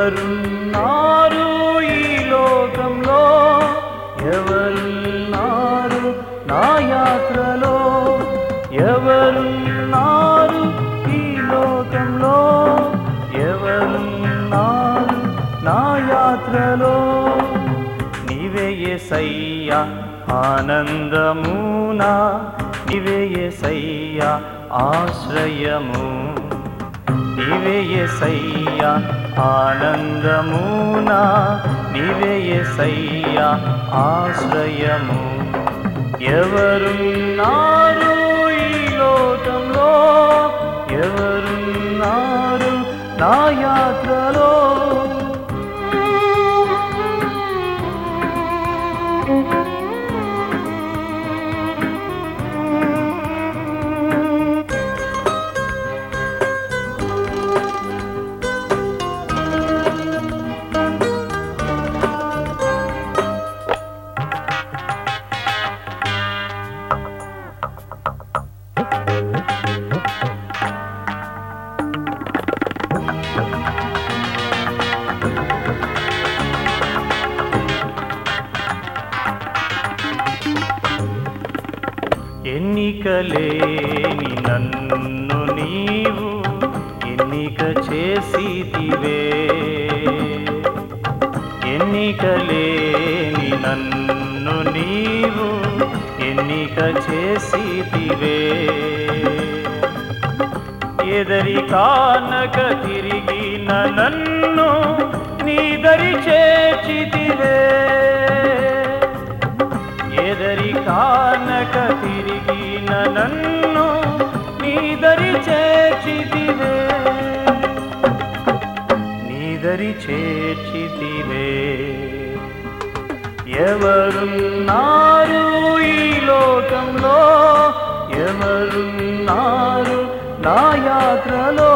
ఎవరున్నారు ఈ లోకంలో ఎవరున్నారు నా యాత్రలో ఎవరున్నారు ఈ లోకంలో ఎవరున్నారు నా యాత్రలో నీవే ఎసయ్యా ఆనందమునా నీవే ఎసయ్యా ఆశ్రయము నీవే ఎసయ్యా ఆనందమునా నీవే ఎసయ్యా ఆశ్రయము ఎవరున్నారు ఈ లోకంలో ఎవరున్నారు నా యాత్రలో ఎన్నికలేని నన్ను నీవు ఎన్నిక చేసితివే ఎన్నికలేని నన్ను నీవు ఎన్నిక చేసితివే ఎదరి కానక తిరిగిన నన్ను నీదరి చేర్చితివే ఎదరి కానక తిరిగిన నన్ను నీదరి చేర్చితివే నీదరి చేర్చితివే ఎవరున్నారు ఈ లోకంలో ఎవరున్నారు నా యాత్రలో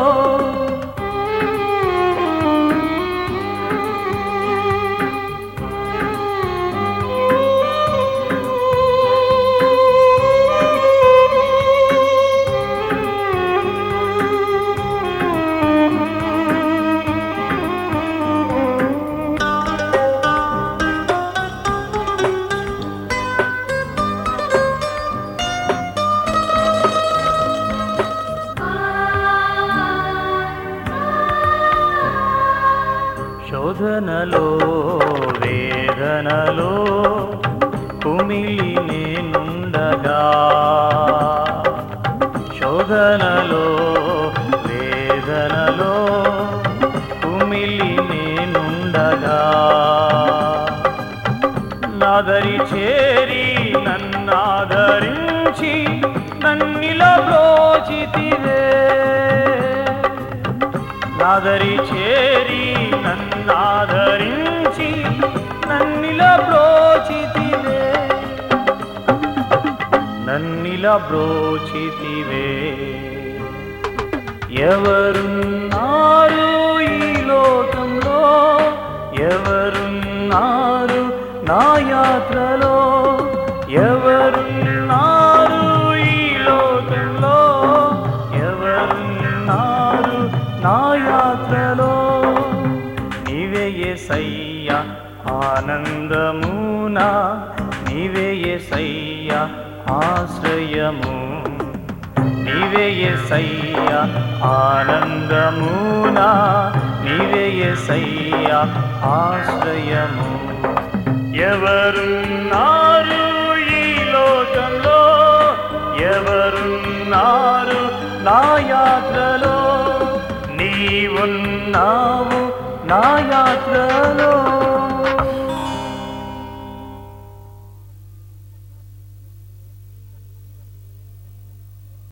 శోధనలో వేదనలో కుమిలి నేనుండగా శోధనలో వేదనలో కుమిలి నేనుండగా నాదరి చేరి నన్నాదరించి నన్నిలా బ్రోచితివే నాదరి చేరి నన్నాదరించి నన్నిలా బ్రోచితివే నన్నిలా బ్రోచితివే ఎవరున్నారు ఈ లోకంలో ఎవరున్నారు నా యాత్రలో ఎవరున్నారు ఈ లోకంలో ఎవరున్నారు నా యాత్రలో నీవే ఎసయ్యా ఆనందమునా నీవే ఎసయ్యా ఆశ్రయము నీవే ఎసయ్యా ఆనందమునా నీవే ఎసయ్యా ఆశ్రయము ఎవరున్నారు ఈ లోకంలో ఎవరున్నారు నా యాత్రలో నీవున్నావు నా యాత్రలో